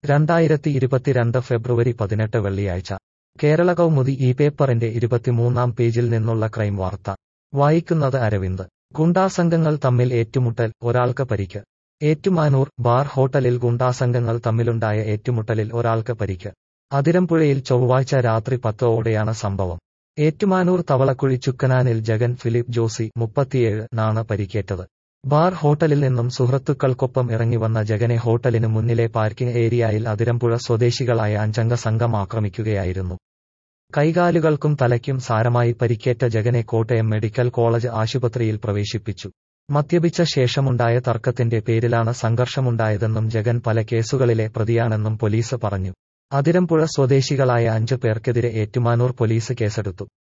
രണ്ടായിരത്തി ഇരുപത്തിരണ്ട് ഫെബ്രുവരി പതിനെട്ട് വെള്ളിയാഴ്ച കേരള കൗമുദി ഈ പേപ്പറിന്റെ ഇരുപത്തിമൂന്നാം പേജിൽ നിന്നുള്ള ക്രൈം വാർത്ത വായിക്കുന്നത് അരവിന്ദ് ഗുണ്ടാസംഘങ്ങൾ തമ്മിൽ ഏറ്റുമുട്ടൽ ഒരാൾക്ക് പരിക്ക് ഏറ്റുമാനൂർ ബാർ ഹോട്ടലിൽ ഗുണ്ടാസംഘങ്ങൾ തമ്മിലുണ്ടായ ഏറ്റുമുട്ടലിൽ ഒരാൾക്ക് പരിക്ക് അതിരമ്പുഴയിൽ ചൊവ്വാഴ്ച രാത്രി പത്തോടെയാണ് സംഭവം ഏറ്റുമാനൂർ തവളക്കുഴി ചുക്കനാനിൽ ജഗൻ ഫിലിപ്പ് ജോസി മുപ്പത്തിയേഴ് നാണ് പരിക്കേറ്റത് ബാർ ഹോട്ടലിൽ നിന്നും സുഹൃത്തുക്കൾക്കൊപ്പം ഇറങ്ങിവന്ന ജഗനെ ഹോട്ടലിന് മുന്നിലെ പാർക്കിംഗ് ഏരിയയിൽ അതിരമ്പുഴ സ്വദേശികളായ അഞ്ചംഗ സംഘം ആക്രമിക്കുകയായിരുന്നു കൈകാലുകൾക്കും തലയ്ക്കും സാരമായി പരിക്കേറ്റ ജഗനെ കോട്ടയം മെഡിക്കൽ കോളേജ് ആശുപത്രിയിൽ പ്രവേശിപ്പിച്ചു മദ്യപിച്ച ശേഷമുണ്ടായ തർക്കത്തിന്റെ പേരിലാണ് സംഘർഷമുണ്ടായതെന്നും ജഗൻ പല കേസുകളിലെ പ്രതിയാണെന്നും പോലീസ് പറഞ്ഞു അതിരമ്പുഴ സ്വദേശികളായ അഞ്ചു പേർക്കെതിരെ ഏറ്റുമാനൂർ പോലീസ് കേസെടുത്തു